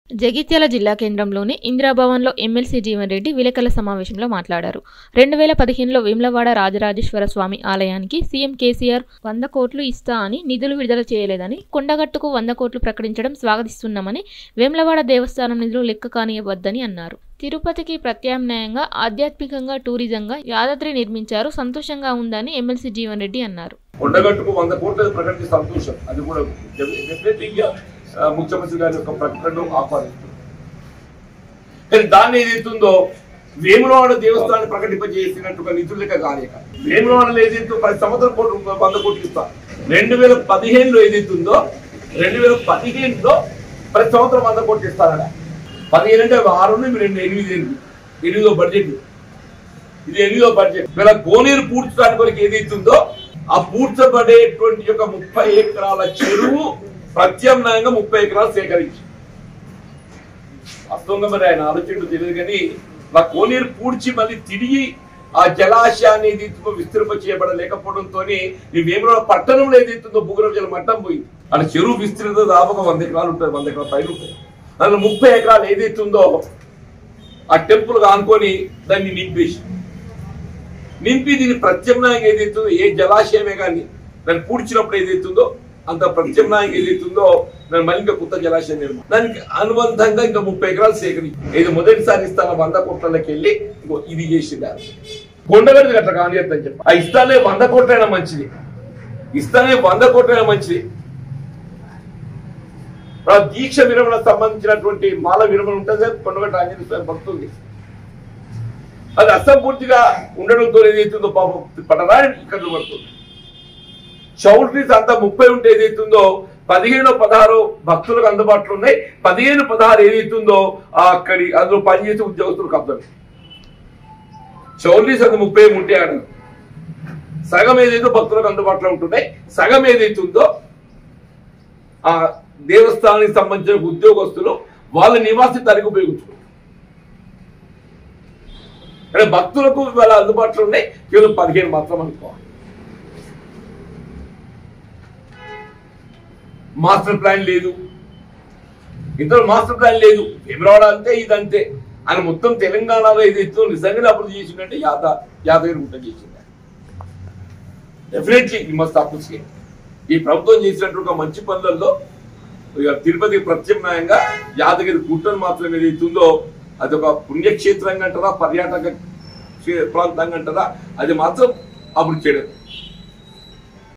జగిత్యాల జిల్లా కేంద్రంలోని ఇందిరాభవన్లో ఎమ్మెల్సీ జీవన్ రెడ్డి విలేకరుల సమావేశంలో మాట్లాడారు రెండు వేల పదిహేనులో వేములవాడ రాజరాజేశ్వర స్వామి ఆలయానికి సీఎం కేసీఆర్ వంద కోట్లు ఇస్తా అని నిధులు విడుదల చేయలేదని కొండగట్టుకు వంద కోట్లు ప్రకటించడం స్వాగతిస్తున్నామని వేములవాడ దేవస్థానం నిధులు లెక్క కానియవద్దని అన్నారు తిరుపతికి ప్రత్యామ్నాయంగా ఆధ్యాత్మికంగా టూరిజంగా యాదాద్రి నిర్మించారు సంతోషంగా ఉందని ఎమ్మెల్సీ జీవన్ రెడ్డి అన్నారు కొండగట్టుకు వంద కోట్లు ప్రకటించే సంతోషం అది కూడా డెఫినెట్లీగా ముఖ్యమంత్రి గారి యొక్క ప్రకటనను ఆహ్వానిస్తుంది కానీ దాన్ని ఏదైతుందో వేములవాడ దేవస్థానాన్ని ప్రకటింపజేసినట్టుగా నిధులు లెక్క కాలేక వేములవాడలో ఏదైతే ప్రతి సంవత్సరం కోట్లు వంద కోట్లు ఇస్తారు రెండు వేల పదిహేనులో ఏదైతుందో రెండు వేల పదిహేనులో ప్రతి సంవత్సరం వంద కోట్లు ఇస్తారట పదిహేను అంటే ఆరు నుండి రెండు ఎనిమిది ఎనిమిది ఎనిమిదో బడ్జెట్ ఇది ఎనిమిదో బడ్జెట్ వీళ్ళ కోనేరు పూడ్చడానికి వరకు ఏదైతుందో ఆ పూడ్చబడేటువంటి యొక్క ముప్పై ఎకరాల చెరువు ప్రత్యామ్నాయంగా ముప్పై ఎకరాలు సేకరించి వాస్తవంగా మరి ఆయన ఆలోచన తెలియదు కానీ నా కోనేరు పూడ్చి మళ్ళీ తిరిగి ఆ జలాశయాన్ని ఏదైతుందో విస్తరింప చేయబడలేకపోవడంతో ఈ వేముల పట్టణంలో ఏదైతుందో భూగర్భ జల మట్టం పోయింది అక్కడ చెరువు విస్తృత దాదాపుగా వంద ఎకరాలు ఉంటుంది వంద ఎకరాల పైన ఉంటుంది అందులో ముప్పై ఎకరాలు ఏదైతుందో ఆ టెంపుల్ ఆనుకొని దాన్ని నింపేసి నింపి దీని ప్రత్యామ్నాయం ఏదైతుందో ఏ జలాశయమే కానీ దాన్ని పూడ్చినప్పుడు ఏదైతుందో అంత ప్రత్యామ్నాయం ఏదైతుందో దాన్ని మళ్ళీ ఇంకా కొత్త జలాశయం నిర్మాణం దానికి అనుబంధంగా ఇంకా ముప్పై ఎకరాలు సేకరించి ఇది మొదటిసారి ఇస్తాన వంద కోట్లకి వెళ్ళి ఇంకో ఇది చేసిండారు కొండగడిది అట్లా కానీ అని చెప్పి ఆ ఇస్తానే వంద కోట్లైనా మంచిది ఇస్తానే వంద కోట్లైనా మంచిది ఆ దీక్ష విరమణ సంబంధించినటువంటి మాల విరమణ ఉంటుంది కొండగట్ట ఆంజనేయ స్వామి భక్తులది అది అసంపూర్తిగా ఉండడంతో ఏదైతుందో పాపం పడరాని ఇక్కడ పడుతుంది చౌల్ట్రీస్ అంతా ముప్పై ఉంటే ఏదైతుందో పదిహేను పదహారు భక్తులకు అందుబాటులో ఉన్నాయి పదిహేను పదహారు ఏదైతుందో ఆ అక్కడి అందులో పనిచేసే ఉద్యోగస్తులకు అర్థం చౌల్ట్రీస్ అంత ముప్పై ఉంటే ఆడ సగం ఏదైతే భక్తులకు అందుబాటులో ఉంటున్నాయి సగం ఏదైతుందో ఆ దేవస్థానానికి సంబంధించిన ఉద్యోగస్తులు వాళ్ళ నివాసి తరగ ఉపయోగించుకుంటారు అంటే భక్తులకు ఇవాళ అందుబాటులో ఉన్నాయి కేవలం పదిహేను మాత్రం అనుకోవాలి మాస్టర్ ప్లాన్ లేదు ఇంతలో మాస్టర్ ప్లాన్ లేదు భీమరావాడ అంతే ఇదంతే ఆయన మొత్తం తెలంగాణలో ఏదైతే నిజంగానే అప్పుడు చేసిందంటే యాద యాదగిరి గుట్ట చేసింది డెఫినెట్లీ ఈ మస్ట్ అప్రిషియేట్ ఈ ప్రభుత్వం చేసినటువంటి ఒక మంచి పనులలో ఇక తిరుపతి ప్రత్యామ్నాయంగా యాదగిరి గుట్టను మాత్రం ఏదైతుందో అది ఒక పుణ్యక్షేత్రంగా అంటారా పర్యాటక క్షే- ప్రాంతంగా అంటారా అది మాత్రం అభివృద్ధి చేయడం